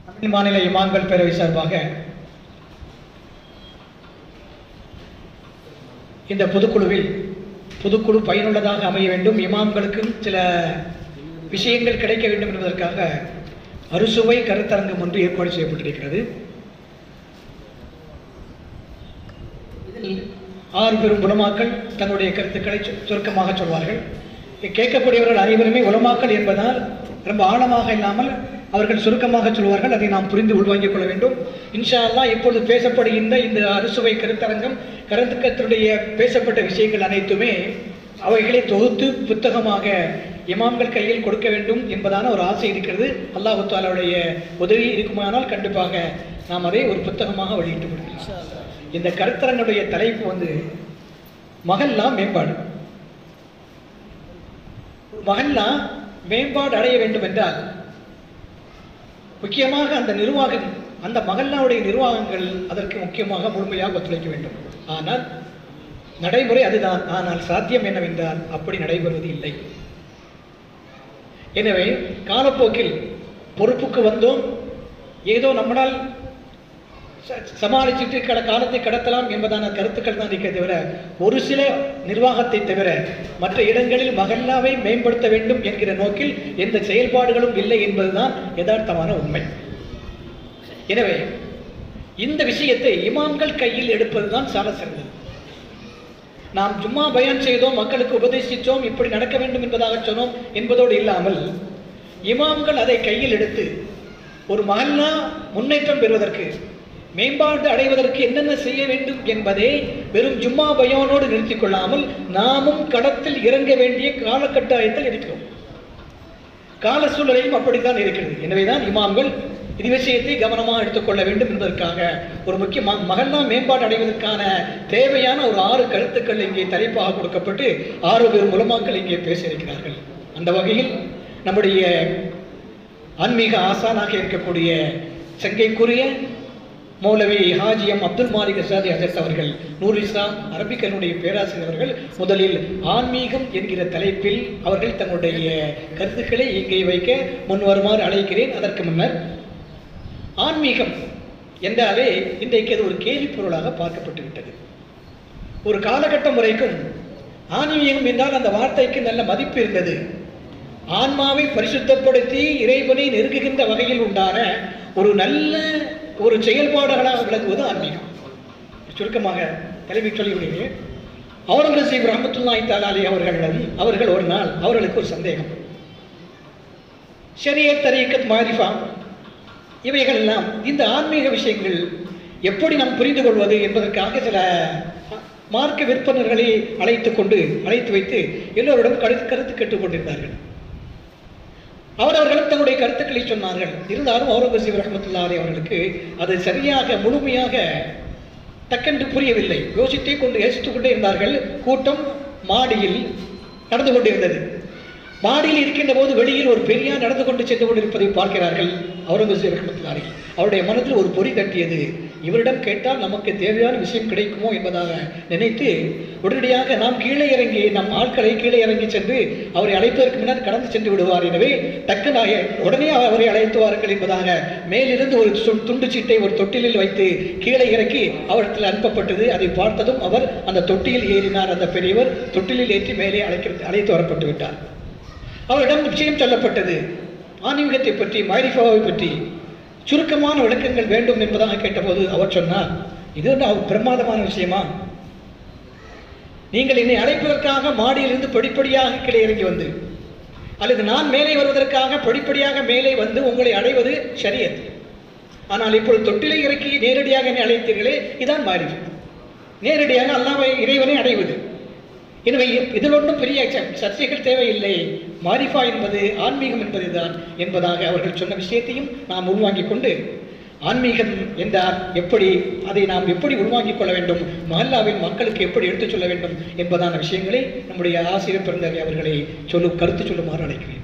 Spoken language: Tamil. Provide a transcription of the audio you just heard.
தமிழ் மாநில இமாம்கள் பேரவை சார்பாக இந்த பொதுக்குழுவில் பொதுக்குழு பயனுள்ளதாக அமைய வேண்டும் இமாம்களுக்கும் சில விஷயங்கள் கிடைக்க வேண்டும் என்பதற்காக அறுசுவை கருத்தரங்கம் ஒன்று ஏற்பாடு செய்யப்பட்டிருக்கிறது இதில் ஆறு பெரும் உலமாக்கள் தங்களுடைய கருத்துக்களை சு- சுருக்கமாக சொல்வார்கள் கேட்கக்கூடியவர்கள் அனைவருமே உலமாக்கள் என்பதால் ரொம்ப ஆழமாக இல்லாமல் அவர்கள் சுருக்கமாக சொல்வார்கள் அதை நாம் புரிந்து உள்வாங்கிக் கொள்ள வேண்டும் இன்ஷா அல்லாஹ் இப்பொழுது பேசப்படுகின்ற இந்த அறுசுவை கருத்தரங்கம் கருத்துக்கத்தினுடைய பேசப்பட்ட விஷயங்கள் அனைத்துமே அவைகளை தொகுத்து புத்தகமாக இமாம்கள் கையில் கொடுக்க வேண்டும் என்பதான ஒரு ஆசை இருக்கிறது அல்லாஹு தாலாவுடைய உதவி இருக்குமானால் கண்டிப்பாக நாம் அதை ஒரு புத்தகமாக வெளியிட்டு விடுகிறோம் இந்த கருத்தரங்களுடைய தலைப்பு வந்து மகல்லா மேம்பாடு மகல்லா மேம்பாடு அடைய வேண்டும் என்றால் முக்கியமாக அந்த நிர்வாகம் அந்த மகல்லாவுடைய நிர்வாகங்கள் அதற்கு முக்கியமாக முழுமையாக ஒத்துழைக்க வேண்டும் ஆனால் நடைமுறை அதுதான் ஆனால் சாத்தியம் என்னவென்றால் அப்படி நடைபெறுவது இல்லை எனவே காலப்போக்கில் பொறுப்புக்கு வந்தோம் ஏதோ நம்மளால் ச- சமாளிச்சுட்டு கட காலத்தை கடத்தலாம் என்பதான கருத்துக்கள் தான் இருக்கிறது தவிர ஒரு சில நிர்வாகத்தை தவிர மற்ற இடங்களில் மகல்லாவை மேம்படுத்த வேண்டும் என்கிற நோக்கில் எந்த செயல்பாடுகளும் இல்லை என்பதுதான் யதார்த்தமான உண்மை எனவே இந்த விஷயத்தை இமாம்கள் கையில் எடுப்பதுதான் சால சிறந்தது நாம் சும்மா பயான் செய்தோம் மக்களுக்கு உபதேசித்தோம் இப்படி நடக்க வேண்டும் என்பதாக சொன்னோம் என்பதோடு இல்லாமல் இமாம்கள் அதை கையில் எடுத்து ஒரு மகல்லா முன்னேற்றம் பெறுவதற்கு மேம்பாடு அடைவதற்கு என்னென்ன செய்ய வேண்டும் என்பதை வெறும் ஜும்மா பயானோடு நிறுத்திக் கொள்ளாமல் நாமும் களத்தில் இறங்க வேண்டிய காலகட்டாயத்தில் இருக்கிறோம் கால சூழ்நிலையும் அப்படித்தான் இருக்கிறது எனவேதான் இமாம்கள் இது விஷயத்தை கவனமாக எடுத்துக்கொள்ள வேண்டும் என்பதற்காக ஒரு முக்கிய ம- மகல்லா மேம்பாடு அடைவதற்கான தேவையான ஒரு ஆறு கருத்துக்கள் இங்கே தலைப்பாக கொடுக்கப்பட்டு ஆறு பேர் மூலமாக்கள் இங்கே பேச இருக்கிறார்கள் அந்த வகையில் நம்முடைய ஆன்மீக ஆசானாக இருக்கக்கூடிய சங்கைக்குரிய மௌலவி ஹாஜியம் அப்துல் மாலிக் அசாதி ஹசத் அவர்கள் நூர் இஸ்லாம் அரபிக்கனுடைய பேராசிரியர் அவர்கள் முதலில் ஆன்மீகம் என்கிற தலைப்பில் அவர்கள் தங்களுடைய கருத்துக்களை இங்கே வைக்க முன் வருமாறு அழைக்கிறேன் அதற்கு முன்னர் ஆன்மீகம் என்றாலே இன்றைக்கு அது ஒரு கேலி பொருளாக பார்க்கப்பட்டு விட்டது ஒரு காலகட்டம் வரைக்கும் ஆன்மீகம் என்றால் அந்த வார்த்தைக்கு நல்ல மதிப்பு இருந்தது ஆன்மாவை பரிசுத்தப்படுத்தி இறைவனை நெருங்குகின்ற வகையில் உண்டான ஒரு நல்ல ஒரு செயல்பாடுகளாக விளங்குவது ஆன்மீகம் சுருக்கமாக தலைமை சொல்லிவிடுகிறேன் அவுரங்கசீப் ரஹமத்துல்லாஹி தாலாலி அவர்களிடம் அவர்கள் ஒரு நாள் அவர்களுக்கு ஒரு சந்தேகம் ஷரியத் தரீக்கத் மாரிஃபா இவைகள் எல்லாம் இந்த ஆன்மீக விஷயங்கள் எப்படி நாம் புரிந்து கொள்வது என்பதற்காக சில மார்க்க விற்பனர்களை அழைத்து கொண்டு அழைத்து வைத்து எல்லோரிடம் கருத்து கருத்து கேட்டுக்கொண்டிருந்தார்கள் அவரவர்களும் தங்களுடைய கருத்துக்களை சொன்னார்கள் இருந்தாலும் அவுரங்கசீப் ரஹமத்துல்லாஹி அவர்களுக்கு அது சரியாக முழுமையாக டக்கென்று புரியவில்லை யோசித்தே கொண்டு யோசித்துக் கொண்டே இருந்தார்கள் கூட்டம் மாடியில் நடந்து கொண்டிருந்தது மாடியில் இருக்கின்ற போது வெளியில் ஒரு பெரியார் நடந்து கொண்டு சென்று கொண்டிருப்பதை பார்க்கிறார்கள் அவுரங்கசீப் ரஹமத்துல்லாஹி அவருடைய மனதில் ஒரு பொறி தட்டியது இவரிடம் கேட்டால் நமக்கு தேவையான விஷயம் கிடைக்குமோ என்பதாக நினைத்து உடனடியாக நாம் கீழே இறங்கி நம் ஆட்களை கீழே இறங்கி சென்று அவரை அழைப்பதற்கு முன்னர் கடந்து சென்று விடுவார் எனவே டக்குனாக உடனே அவரை அழைத்து வாருங்கள் என்பதாக மேலிருந்து ஒரு சு- துண்டு சீட்டை ஒரு தொட்டிலில் வைத்து கீழே இறக்கி அவரிடத்தில் அனுப்பப்பட்டது அதை பார்த்ததும் அவர் அந்த தொட்டியில் ஏறினார் அந்த பெரியவர் தொட்டிலில் ஏற்றி மேலே அழைக்கிறது அழைத்து வரப்பட்டு விட்டார் அவரிடம் விஷயம் சொல்லப்பட்டது ஆன்மீகத்தை பற்றி மாரிஃபாவை பற்றி சுருக்கமான விளக்கங்கள் வேண்டும் என்பதாக கேட்டபோது அவர் சொன்னார் இது என்ன பிரமாதமான விஷயமா நீங்கள் என்னை அழைப்பதற்காக மாடியிலிருந்து படிப்படியாக கீழே இறங்கி வந்து அல்லது நான் மேலே வருவதற்காக படிப்படியாக மேலே வந்து உங்களை அடைவது ஷரியத் ஆனால் இப்பொழுது தொட்டிலை இறக்கி நேரடியாக என்னை அழைத்தீர்களே இதான் மாறி நேரடியாக அல்லாவை இறைவனை அடைவது எனவே இதில் ஒன்றும் பெரிய ச- சர்ச்சைகள் தேவையில்லை மாரிஃபா என்பது ஆன்மீகம் என்பதுதான் என்பதாக அவர்கள் சொன்ன விஷயத்தையும் நாம் உள்வாங்கிக் கொண்டு ஆன்மீகம் என்றால் எப்படி அதை நாம் எப்படி உள்வாங்கிக் கொள்ள வேண்டும் மஹல்லாவில் மக்களுக்கு எப்படி எடுத்துச் சொல்ல வேண்டும் என்பதான விஷயங்களை நம்முடைய ஆசிரியர் பிறந்தவை அவர்களை சொல்லு கருத்து சொல்லுமாறு அழைக்கிறேன்